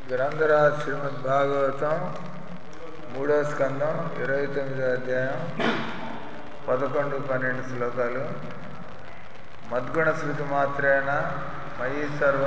గ్రంథరాజ్ శ్రీమద్ భాగవతం మూడో స్కందం ఇరవై తొమ్మిదో అధ్యాయం పదకొండు పన్నెండు శ్లోకాలు మద్గుణ శృతి మాత్రేణ మయి సర్వ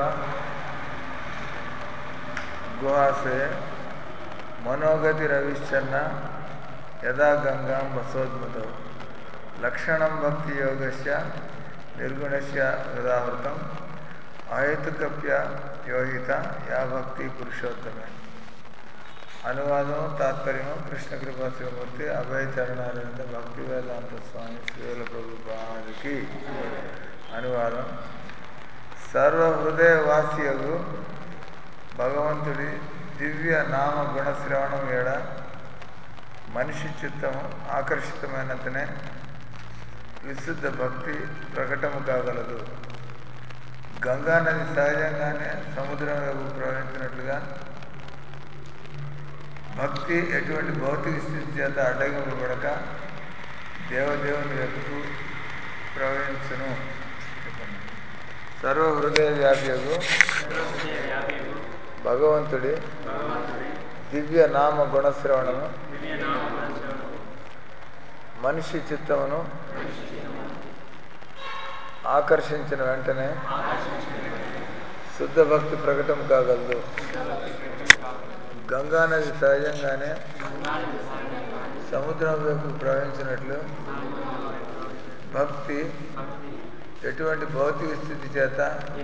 గుహాసే మనోగతి రవిశ్చన్న యథా గంగాం వసోద్మతో లక్షణం భక్తి యోగస్య నిర్గుణస్య ఉదాహృతం అహేతుకప్య యోహిత యా భక్తి పురుషోత్తమే అనువాదం తాత్పర్యం కృష్ణ కృపా శ్రీమూర్తి అభయ చరణారవింద భక్తి వేదాంత స్వామి శ్రీల ప్రభుపాదికి అనువాదం సర్వహృదయ వాస్యగు భగవంతుడి దివ్య నామ గుణశ్రవణం ఏడ మనిషి చిత్తము ఆకర్షితమైనంతనే విశుద్ధ భక్తి ప్రకటము కాగలదు గంగా నది సహజంగానే సముద్రం వైపు ప్రవహించినట్లుగా భక్తి ఎటువంటి భౌతిక స్థితి చేత అడ్డగింపబడక దేవదేవుని వైపుకు ప్రవహించును చెప్పండి సర్వ హృదయ వ్యాప్యకు భగవంతుడి దివ్య నామ గుణశ్రవణము మనిషి చిత్తమును ఆకర్షించిన వెంటనే శుద్ధ భక్తి ప్రకటన కాగలదు గంగా నది సహజంగానే సముద్రం వైపు ప్రవహించినట్లు భక్తి ఎటువంటి భౌతిక స్థితి చేత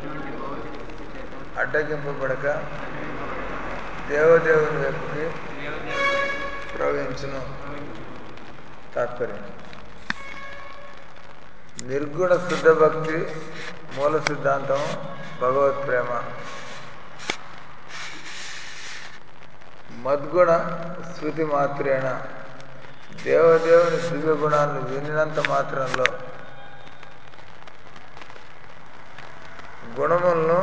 అడ్డగింపబడక దేవదేవుని వైపుకి ప్రవహించును తాత్పర్యం నిర్గుణ శుద్ధ భక్తి మూల సిద్ధాంతం భగవత్ ప్రేమ మద్గుణ శృతి మాత్రేణ దేవదేవుని దివ్య గుణాలను వినినంత మాత్రంలో గుణములను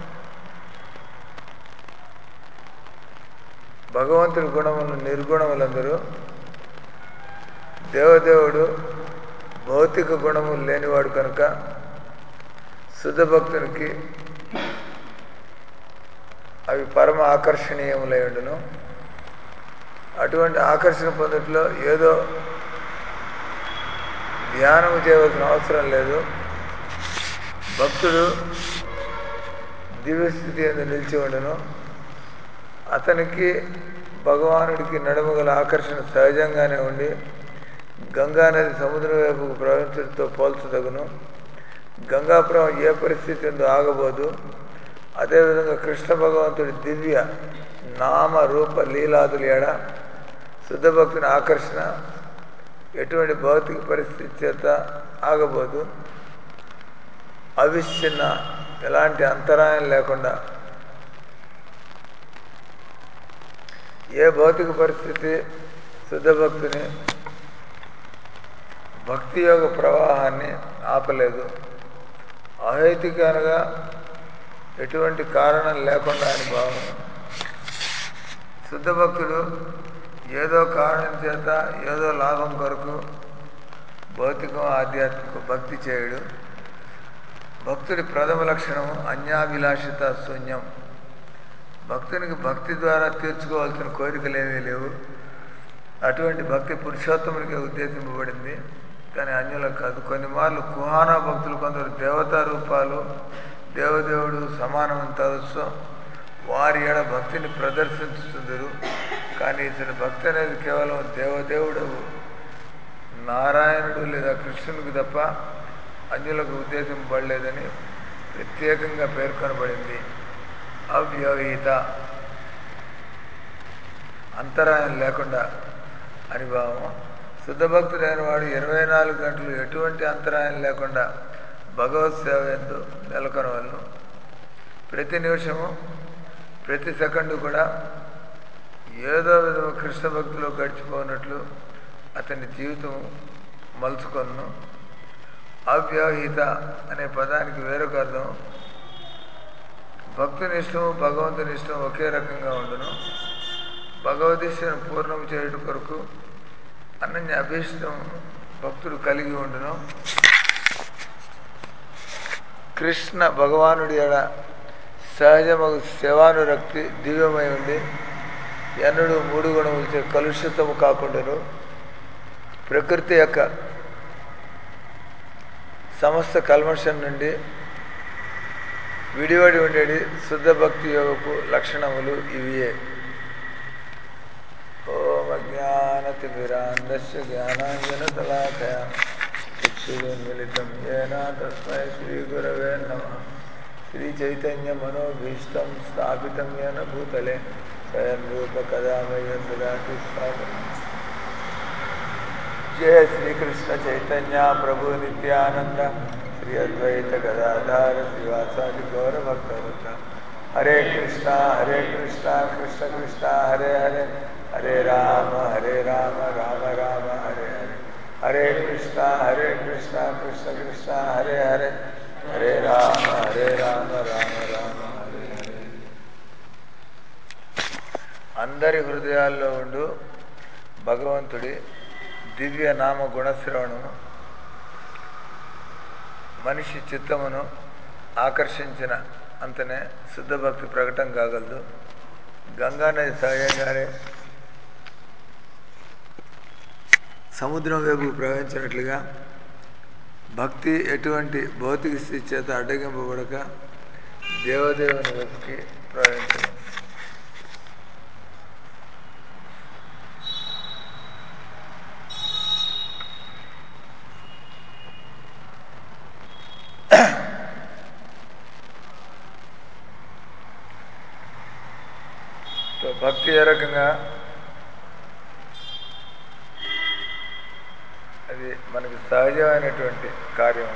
భగవంతుడి గుణములను నిర్గుణములందరూ దేవదేవుడు భౌతిక గుణములు లేనివాడు కనుక శుద్ధ భక్తునికి అవి పరమ ఆకర్షణీయములై ఉండును అటువంటి ఆకర్షణ పొందట్లో ఏదో ధ్యానం చేయవలసిన అవసరం లేదు భక్తుడు దివ్యస్థితి ಎಂದು నిలిచి ఉండను అతనికి భగవానుడికి నడుమగల ఆకర్షణ సహజంగానే ఉండి గంగానది సముద్రం వైపుకు ప్రవహించడంతో పోల్చదగును గంగాపురం ఏ పరిస్థితి ఎందు ఆగబోదు అదేవిధంగా కృష్ణ భగవంతుడి దివ్య నామ రూప లీలాదులు ఏడ శుద్ధ భక్తుని ఆకర్షణ ఎటువంటి భౌతిక పరిస్థితి చేత ఆగబోదు అవిచ్ఛిన్న ఎలాంటి అంతరాయం లేకుండా ఏ భౌతిక పరిస్థితి శుద్ధ భక్తుని భక్తి యోగ ప్రవాహాన్ని ఆపలేదు అహైతిక అనగా ఎటువంటి కారణం లేకుండా అని భావం శుద్ధ భక్తుడు ఏదో కారణం చేత ఏదో లాభం కొరకు భౌతికం ఆధ్యాత్మిక భక్తి చేయడు భక్తుడి ప్రథమ లక్షణం అన్యాభిలాషిత శూన్యం భక్తునికి భక్తి ద్వారా తీర్చుకోవాల్సిన కోరికలేమీ లేవు అటువంటి భక్తి పురుషోత్తమునికి ఉద్దేశింపబడింది కానీ అన్యులకు కాదు కొన్ని మార్లు కుహానా భక్తులు కొందరు దేవతా రూపాలు దేవదేవుడు సమానమని తలస్తూ వారి ఏడ భక్తిని ప్రదర్శించుతుందరు కానీ ఇతని భక్తి అనేది కేవలం దేవదేవుడు నారాయణుడు లేదా కృష్ణునికి తప్ప అన్యులకు ఉద్దేశింపబడలేదని ప్రత్యేకంగా పేర్కొనబడింది అవ్యవహిత అంతరాయం లేకుండా అని భావం శుద్ధ భక్తుడైన వాడు ఇరవై నాలుగు గంటలు ఎటువంటి అంతరాయం లేకుండా భగవత్ సేవ ఎందు నెలకొనవలను ప్రతి నిమిషము ప్రతి సెకండు కూడా ఏదో విధము కృష్ణ భక్తిలో గడిచిపోయినట్లు అతని జీవితం మలుచుకొను అవ్యవహిత అనే పదానికి వేరొక అర్థం భక్తుని ఇష్టము భగవంతుని ఇష్టం ఒకే రకంగా ఉండును భగవదీశ్వరుని పూర్ణం చేయుట కొరకు అనన్య అభీష్టం భక్తుడు కలిగి ఉండును కృష్ణ భగవానుడి ఎడ సహజమగు సేవానురక్తి దివ్యమై ఉండి ఎన్నడూ మూడు గుణములచే కలుషితము కాకుండాను ప్రకృతి యొక్క సమస్త కల్మషం నుండి విడివడి ఉండేది శుద్ధ భక్తి యోగపు లక్షణములు ఇవియే ఓం అజ్ఞానతిమిరాంధస్య జ్ఞానాంజన తలాకయ చక్షురున్మిళితం ఏన తస్మై శ్రీగురవే నమ శ్రీచైతన్యమనోభీష్టం స్థాపితం ఏన భూతలే స్వయం రూప కదా మయ్యం దదాతి స్వాగతం జయ శ్రీకృష్ణ చైతన్య ప్రభు నిత్యానంద శ్రీ అద్వైత గదాధార శ్రీవాసాది గౌర భక్తవృంద హరే కృష్ణ హరే కృష్ణ కృష్ణ కృష్ణ హరే హరే హరే రామ హరే రామ రామ రామ హరే హరే హరే కృష్ణ హరే కృష్ణ కృష్ణ కృష్ణ హరే హరే హరే రామ హరే రామ రామ రామ హరే హరే అందరి హృదయాల్లో ఉండు భగవంతుడి దివ్య నామ గుణశ్రవణము మనిషి చిత్తమును ఆకర్షించిన అంతనే శుద్ధ భక్తి ప్రకటన కాగలదు గంగానది సహజంగానే సముద్రం వైపు ప్రవహించినట్లుగా భక్తి ఎటువంటి భౌతిక స్థితి చేత అడ్డగింపబడక దేవదేవుని వైపుకి ప్రవహించను సో భక్తి ఏ రకంగా అది మనకి సహజమైనటువంటి కార్యం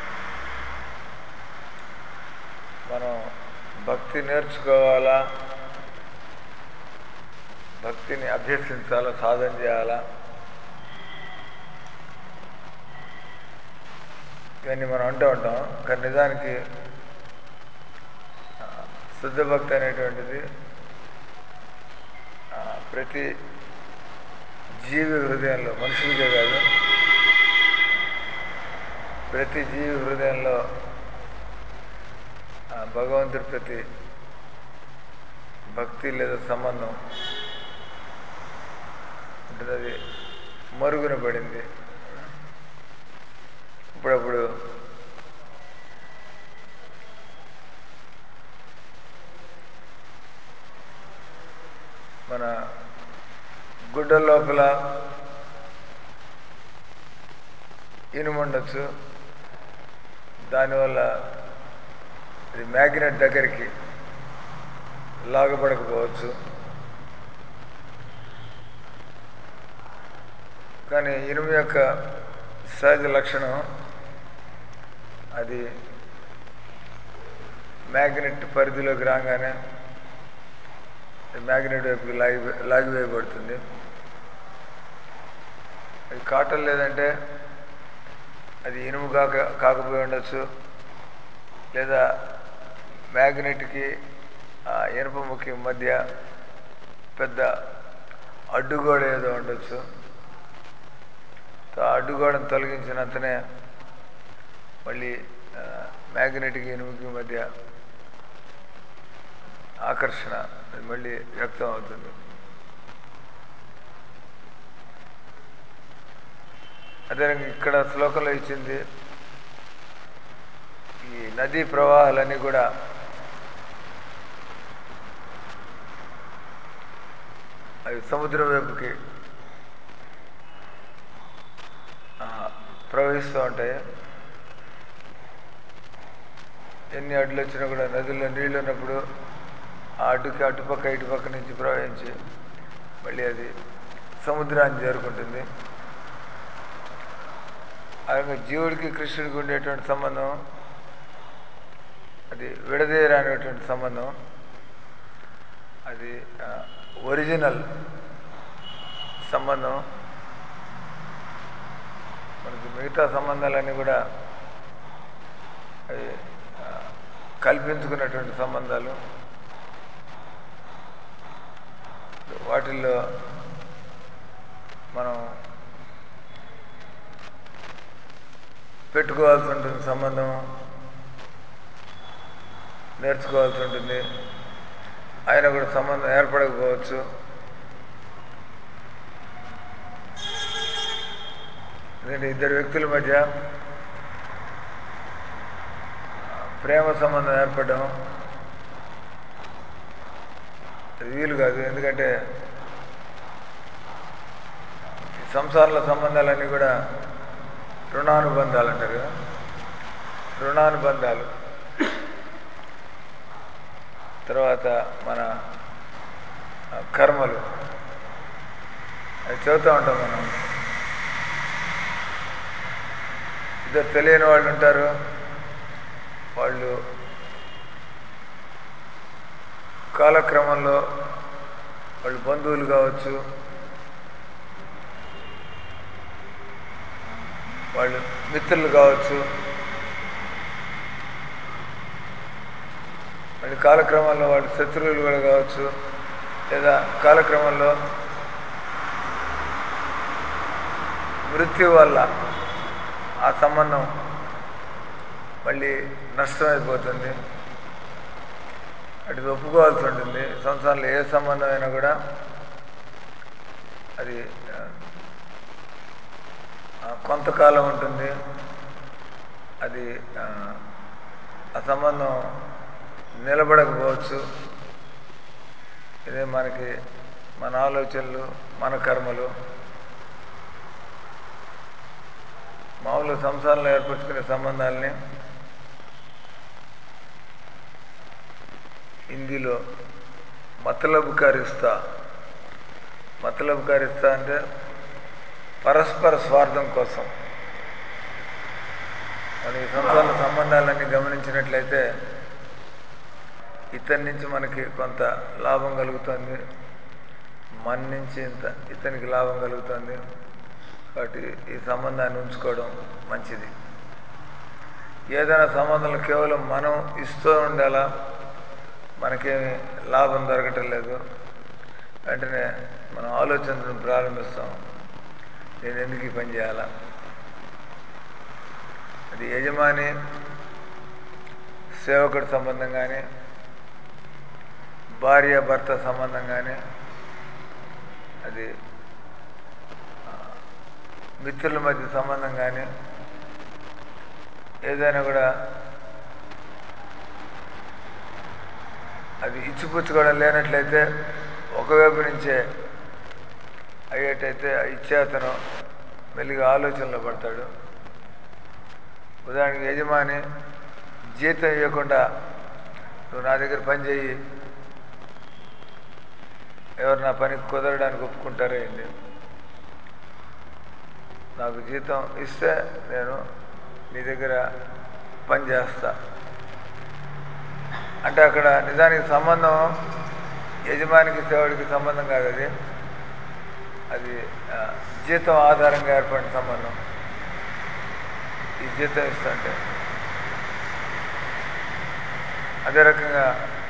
మనం భక్తి నేర్చుకోవాలా భక్తిని అభ్యసించాలా సాధన చేయాలా ఇవన్నీ మనం అంటూ ఉంటాం కానీ నిజానికి ఆ, శుద్ధ భక్తి అనేటువంటిది ఆ, ప్రతి జీవి హృదయంలో మనుషులకే కాదు ప్రతి జీవి హృదయంలో ఆ, భగవంతుడి ప్రతి భక్తి లేదా సంబంధం ఉంటుంది అది మరుగున పడింది ఇప్పుడప్పుడు మన గుడ్డ లోపల ఇనుము ఉండొచ్చు దానివల్ల ఇది మ్యాగ్నెట్ దగ్గరికి లాగబడకపోవచ్చు కానీ ఇనుము యొక్క సహజ లక్షణం అది మ్యాగ్నెట్ పరిధిలోకి రాగానే మ్యాగ్నెట్ వైపుకి లాగి లాగివేయబడుతుంది అది కాటన్ లేదంటే అది ఇనుము కాక కాకపోయి ఉండొచ్చు లేదా మ్యాగ్నెట్కి ఆ ఇనుప ముఖి మధ్య పెద్ద అడ్డుగోడ ఏదో ఉండొచ్చు ఆ అడ్డుగోడను తొలగించినంతనే మళ్ళీ ఆ, మ్యాగ్నెట్కి ఇనుముకి మధ్య ఆకర్షణ అది మళ్ళీ వ్యక్తం అవుతుంది అదే ఇక్కడ శ్లోకంలో ఇచ్చింది ఈ నదీ ప్రవాహాలన్నీ కూడా అవి సముద్రం వైపుకి ఆ, ప్రవహిస్తూ ఉంటాయి ఎన్ని అడ్డులు వచ్చినా కూడా నదుల్లో నీళ్ళు ఉన్నప్పుడు ఆ అడ్డుకి అటుపక్క ఇటుపక్క నుంచి ప్రవహించి మళ్ళీ అది సముద్రాన్ని చేరుకుంటుంది అలాగే జీవుడికి కృష్ణుడికి ఉండేటువంటి సంబంధం అది విడదీయరానటువంటి సంబంధం అది ఆ, ఒరిజినల్ సంబంధం మనకి మిగతా సంబంధాలన్నీ కూడా అవి ఆ, కల్పించుకున్నటువంటి సంబంధాలు వాటిల్లో మనం పెట్టుకోవాల్సి ఉంటుంది సంబంధం నేర్చుకోవాల్సి ఉంటుంది ఆయన కూడా సంబంధం ఏర్పడకపోవచ్చు ఎందుకంటే ఇద్దరు వ్యక్తుల మధ్య ప్రేమ సంబంధం ఏర్పడడం అది వీలు కాదు ఎందుకంటే ఈ సంసారాల సంబంధాలన్నీ కూడా రుణానుబంధాలు అంటారు కదా రుణానుబంధాలు తర్వాత మన ఆ, కర్మలు అది చదువుతూ ఉంటాం మనం ఇద్దరు తెలియని వాళ్ళు ఉంటారు వాళ్ళు కాలక్రమంలో వాళ్ళు బంధువులు కావచ్చు వాళ్ళు మిత్రులు కావచ్చు మళ్ళీ కాలక్రమంలో వాళ్ళు శత్రువులు కూడా కావచ్చు లేదా కాలక్రమంలో మృత్యు వల్ల ఆ సంబంధం మళ్ళీ నష్టమైపోతుంది అది ఒప్పుకోవాల్సి ఉంటుంది సంసారంలో ఏ సంబంధం అయినా కూడా అది ఆ, ఆ, కొంతకాలం ఉంటుంది అది ఆ, ఆ సంబంధం నిలబడకపోవచ్చు ఇదే మనకి మన ఆలోచనలు మన కర్మలు మామూలు సంసారంలో ఏర్పరచుకునే సంబంధాలని హిందీలో మతలబు కారిస్తా మతలబు కారిస్తా అంటే పరస్పర స్వార్థం కోసం మన ఈ సంసార సంబంధాలన్నీ గమనించినట్లయితే ఇతని నుంచి మనకి కొంత లాభం కలుగుతుంది మన నుంచి ఇంత ఇతనికి లాభం కలుగుతుంది కాబట్టి ఈ సంబంధాన్ని ఉంచుకోవడం మంచిది ఏదైనా సంబంధంలో కేవలం మనం ఇస్తూ ఉండాలా మనకేమి లాభం దొరకటం లేదు వెంటనే మనం ఆలోచనను ప్రారంభిస్తాం నేను ఎందుకు ఈ పని చేయాలా అది యజమాని సేవకుడి సంబంధం కానీ భార్య భర్త సంబంధం కానీ అది ఆ, మిత్రుల మధ్య సంబంధం కానీ ఏదైనా కూడా అది ఇచ్చిపుచ్చుకోవడం లేనట్లయితే ఒకవైపు నుంచే అయ్యేటైతే ఆ ఇచ్చే అతను మెల్లిగా ఆలోచనలో పడతాడు ఉదాహరణకి యజమాని జీతం ఇవ్వకుండా నువ్వు నా దగ్గర పని చేయి ఎవరు నా పని కుదరడానికి ఒప్పుకుంటారో ఏంటి నాకు జీతం ఇస్తే నేను నీ దగ్గర పని చేస్తా అంటే అక్కడ నిజానికి సంబంధం యజమానికి సేవడికి సంబంధం కాదు అది అది ఆ, జీతం ఆధారంగా ఏర్పడిన సంబంధం ఈ జీతం ఇస్తుంటే అదే రకంగా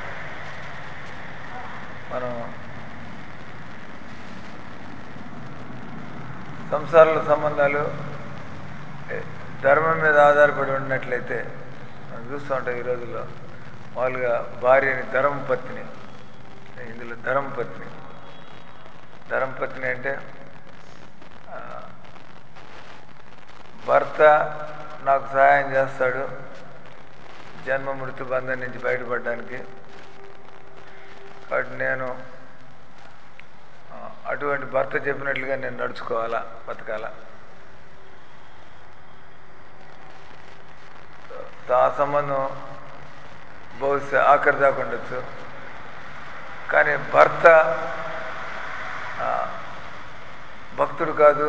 మనం సంసారాల సంబంధాలు ఏ, ధర్మం మీద ఆధారపడి ఉన్నట్లయితే మనం చూస్తూ ఉంటాం ఈ రోజుల్లో మామూలుగా భార్యని ధర్మపత్ని ఇందులో ధర్మపత్ని ధర్మపత్ని అంటే ఆ, భర్త నాకు సహాయం చేస్తాడు జన్మ మృత్యు బంధం నుంచి బయటపడడానికి కాబట్టి నేను ఆ, అటువంటి భర్త చెప్పినట్లుగా నేను నడుచుకోవాలా బతకాలా సో ఆ సంబంధం బహుశా ఆఖరి దాకా ఉండొచ్చు కానీ భర్త ఆ, భక్తుడు కాదు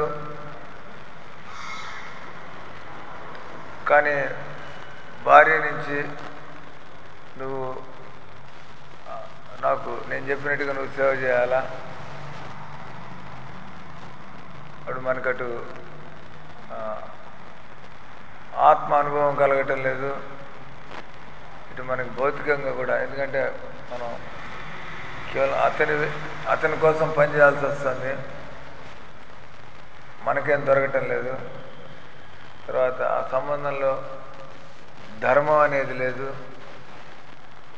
కానీ భార్య నుంచి నువ్వు ఆ, నాకు నేను చెప్పినట్టుగా నువ్వు సేవ చేయాలా అప్పుడు మనకటు ఆ, ఆత్మ అనుభవం కలగటం లేదు ఇటు మనకి భౌతికంగా కూడా ఎందుకంటే మనం కేవలం అతని అతని కోసం పనిచేయాల్సి వస్తుంది మనకేం దొరకటం లేదు తర్వాత ఆ సంబంధంలో ధర్మం అనేది లేదు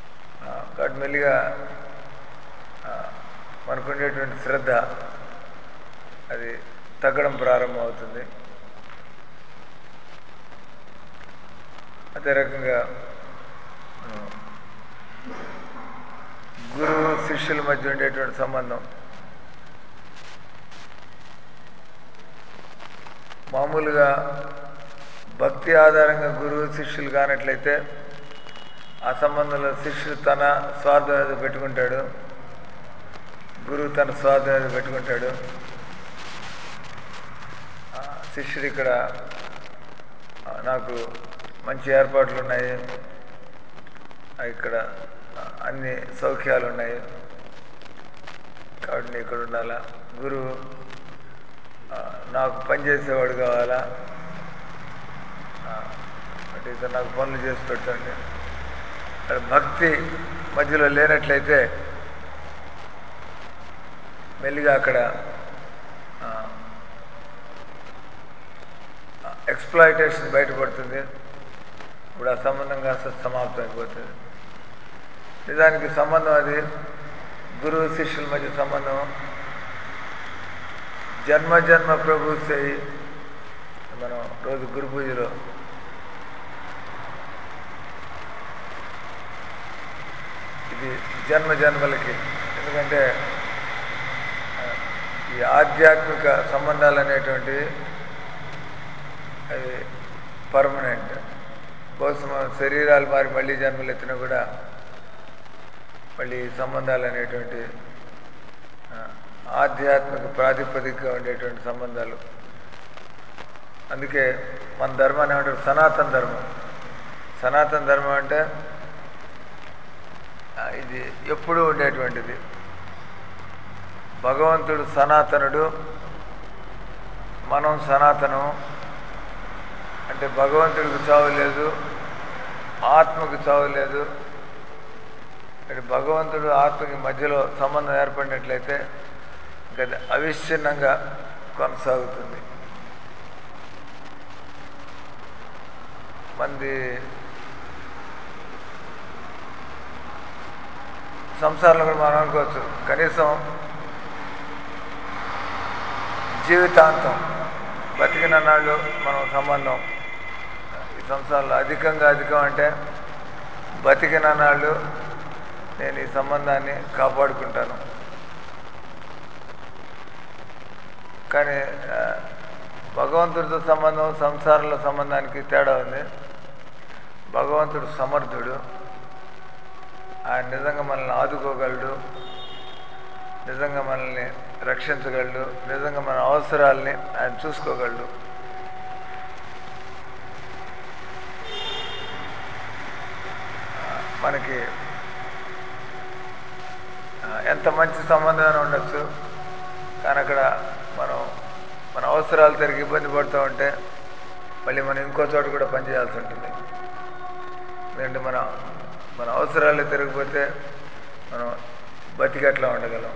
కాబట్టి మెల్లిగా ఆ, మనకు ఉండేటువంటి శ్రద్ధ అది తగ్గడం ప్రారంభం అవుతుంది అదే రకంగా ఆ, గురువు శిష్యుల మధ్య ఉండేటువంటి సంబంధం మామూలుగా భక్తి ఆధారంగా గురువు శిష్యులు కానట్లయితే ఆ సంబంధంలో శిష్యుడు తన స్వార్థం ఏదో పెట్టుకుంటాడు గురువు తన స్వార్థం ఏదో పెట్టుకుంటాడు ఆ, శిష్యుడు ఇక్కడ ఆ, నాకు మంచి ఏర్పాట్లు ఉన్నాయి ఆ, ఇక్కడ ఆ, అన్ని సౌఖ్యాలు ఉన్నాయి కాబట్టి నేను ఇక్కడ ఉండాలా గురువు ఆ, నాకు పనిచేసేవాడు కావాలా ఆ, అంటే ఇతను నాకు పనులు చేసి పెట్టండి ఇక్కడ భక్తి మధ్యలో లేనట్లయితే మెల్లిగా అక్కడ ఎక్స్ప్లాయిటేషన్ బయటపడుతుంది ఇప్పుడు ఆ సంబంధం కాస్త సమాప్తం అయిపోతుంది నిజానికి సంబంధం అది గురువు శిష్యుల మధ్య సంబంధం జన్మ జన్మ ప్రభు చేయి మనం రోజు గురు పూజలో ఇది జన్మ జన్మలకి ఎందుకంటే ఆ, ఈ ఆధ్యాత్మిక సంబంధాలు అనేటువంటివి అవి పర్మనెంట్ బహుశా మన శరీరాలు మారి మళ్ళీ జన్మలు ఎత్తినా కూడా మళ్ళీ ఈ సంబంధాలు అనేటువంటి ఆ, ఆధ్యాత్మిక ప్రాతిపదికగా ఉండేటువంటి సంబంధాలు అందుకే మన ధర్మాన్ని ఏమంటారు సనాతన ధర్మం సనాతన ధర్మం అంటే ఆ, ఇది ఎప్పుడూ ఉండేటువంటిది భగవంతుడు సనాతనుడు మనం సనాతనం అంటే భగవంతుడికి చావు లేదు ఆత్మకు చావు లేదు అంటే భగవంతుడు ఆత్మకి మధ్యలో సంబంధం ఏర్పడినట్లయితే ఇంకా అది అవిచ్ఛిన్నంగా కొనసాగుతుంది మంది సంసారంలో కూడా మనం అనుకోవచ్చు కనీసం జీవితాంతం బతికినన్నాళ్ళు మనం సంబంధం ఈ సంసారంలో అధికంగా అధికం అంటే బతికినన్నాళ్ళు నేను ఈ సంబంధాన్ని కాపాడుకుంటాను కానీ ఆ, భగవంతుడితో సంబంధం సంసారంలో సంబంధానికి తేడా ఉంది భగవంతుడు సమర్థుడు ఆయన నిజంగా మనల్ని ఆదుకోగలడు నిజంగా మనల్ని రక్షించగలడు నిజంగా మన అవసరాల్ని ఆయన చూసుకోగలడు ఆ, మనకి ఆ, ఎంత మంచి సంబంధమైనా ఉండొచ్చు కానీ అక్కడ మనం మన అవసరాలు తిరిగి ఇబ్బంది పడుతూ ఉంటే మళ్ళీ మనం ఇంకో చోట కూడా పనిచేయాల్సి ఉంటుంది ఎందుకంటే మన మన అవసరాలు తిరిగిపోతే మనం బతికట్లా ఉండగలం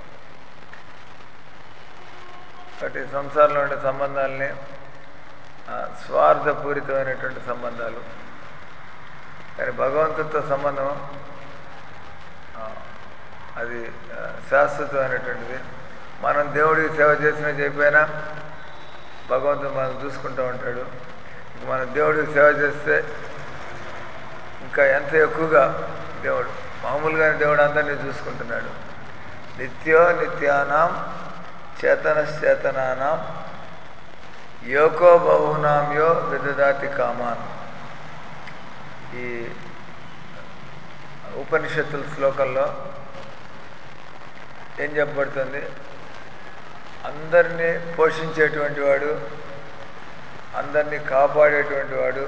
కాబట్టి సంసారంలో ఉండే సంబంధాలని ఆ, స్వార్థపూరితమైనటువంటి సంబంధాలు కానీ భగవంతుడితో సంబంధం ఆ, అది ఆ, శాశ్వతమైనటువంటిది మనం దేవుడికి సేవ చేసినా చెప్పైనా భగవంతుడు మనం చూసుకుంటూ ఉంటాడు ఇంక మనం దేవుడికి సేవ చేస్తే ఇంకా ఎంత ఎక్కువగా దేవుడు మామూలుగానే దేవుడు అందరినీ చూసుకుంటున్నాడు నిత్యో నిత్యానాం చేతనశ్చేతనానాం యోకో బహునాం యో విదదాతి కామాన్ ఈ ఉపనిషత్తుల శ్లోకంలో ఏం చెప్పబడుతుంది అందరినీ పోషించేటువంటి వాడు అందరినీ కాపాడేటువంటి వాడు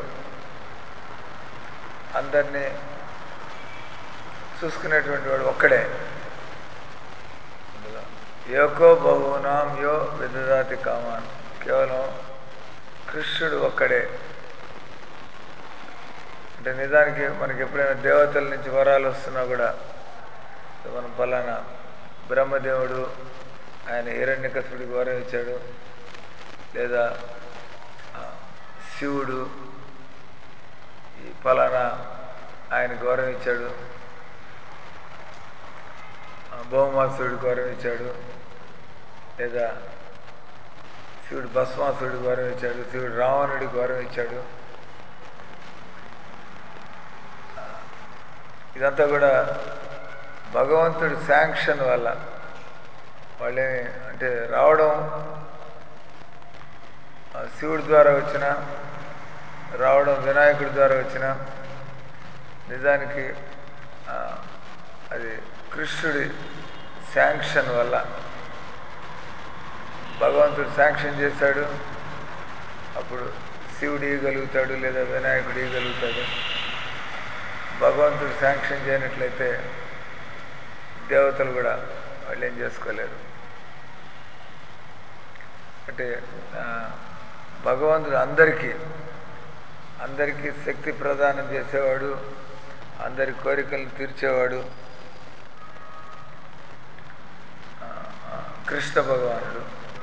అందరినీ చూసుకునేటువంటి వాడు ఒక్కడే అందులో యోకో బహునాం యో విదదాతి కామాన్ కేవలం కృష్ణుడు ఒక్కడే అంటే నిజానికి మనకి ఎప్పుడైనా దేవతల నుంచి వరాలు వస్తున్నా కూడా మనం పలానా బ్రహ్మదేవుడు ఆయన హిరణ్యకశుడికి వరం ఇచ్చాడు లేదా ఆ, శివుడు ఈ ఫలానా ఆయన గౌరవం ఇచ్చాడు భౌమాసుడికి వరం ఇచ్చాడు లేదా శివుడు భస్మాసుడికి వరం ఇచ్చాడు శివుడు రావణుడికి వరం ఇచ్చాడు ఇదంతా కూడా భగవంతుడి శాంక్షన్ వల్ల వాళ్ళే అంటే రావడం ఆ శివుడి ద్వారా వచ్చిన రావడం వినాయకుడి ద్వారా వచ్చిన నిజానికి ఆ, అది కృష్ణుడి శాంక్షన్ వల్ల భగవంతుడు శాంక్షన్ చేశాడు అప్పుడు శివుడు ఇవ్వగలుగుతాడు లేదా వినాయకుడు ఇవ్వగలుగుతాడు భగవంతుడు శాంక్షన్ చేయనట్లయితే దేవతలు కూడా వాళ్ళు ఏం చేసుకోలేరు అంటే ఆ, భగవంతుడు అందరికీ అందరికీ శక్తి ప్రదానం చేసేవాడు అందరి కోరికలను తీర్చేవాడు ఆ, ఆ, కృష్ణ భగవానుడు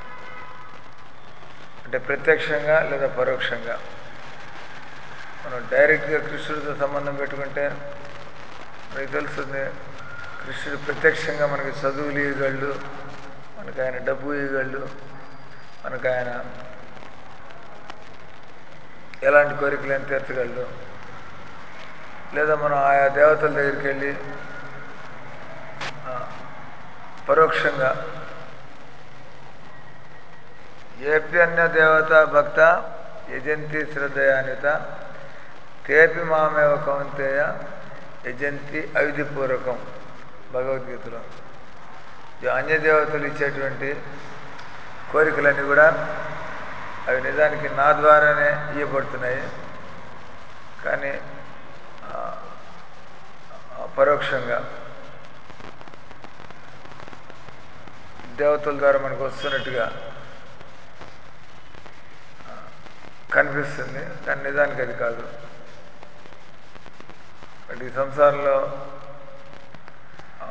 అంటే ప్రత్యక్షంగా లేదా పరోక్షంగా మనం డైరెక్ట్గా కృష్ణుడితో సంబంధం పెట్టుకుంటే మనకి తెలుస్తుంది కృష్ణుడు ప్రత్యక్షంగా మనకి చదువులు ఇవ్వగలడు మనకు ఆయన డబ్బు ఇవ్వగలడు మనకు ఆయన ఎలాంటి కోరికలను తీర్చగలడు లేదా మనం ఆయా దేవతల దగ్గరికి వెళ్ళి ఆ, పరోక్షంగా ఏప్యన్య దేవత భక్త యజంతి శ్రద్ధయాన్విత తేపి మామేవ కౌంతేయ యజంతి అవిధిపూర్వకం భగవద్గీతలో ఈ అన్య దేవతలు ఇచ్చేటువంటి కోరికలన్నీ కూడా అవి నిజానికి నా ద్వారానే ఇవ్వబడుతున్నాయి కానీ ఆ, ఆ, పరోక్షంగా దేవతల ద్వారా మనకు వస్తున్నట్టుగా ఆ, కనిపిస్తుంది కానీ నిజానికి అది కాదు అంటే ఈ సంసారంలో ఆ,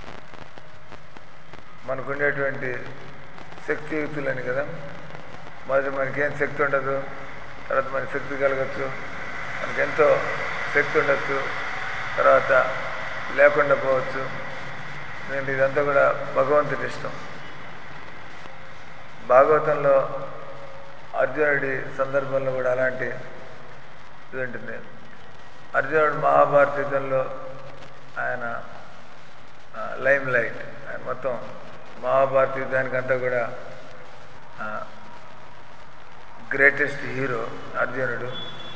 మనకుండేటువంటి శక్తియుక్తులని కదా మొదటి మనకేం శక్తి ఉండదు తర్వాత మనకి శక్తి కలగచ్చు మనకి ఎంతో శక్తి ఉండొచ్చు తర్వాత లేకుండా పోవచ్చు ఎందుకంటే ఇదంతా కూడా భగవంతుడి ఇష్టం భాగవతంలో అర్జునుడి సందర్భంలో కూడా అలాంటి ఇది ఉంటుంది అర్జునుడు మహాభారత యుద్ధంలో ఆయన లైమ్ లైట్ ఆయన మొత్తం మహాభారత యుద్ధానికి అంతా కూడా గ్రేటెస్ట్ హీరో అర్జునుడు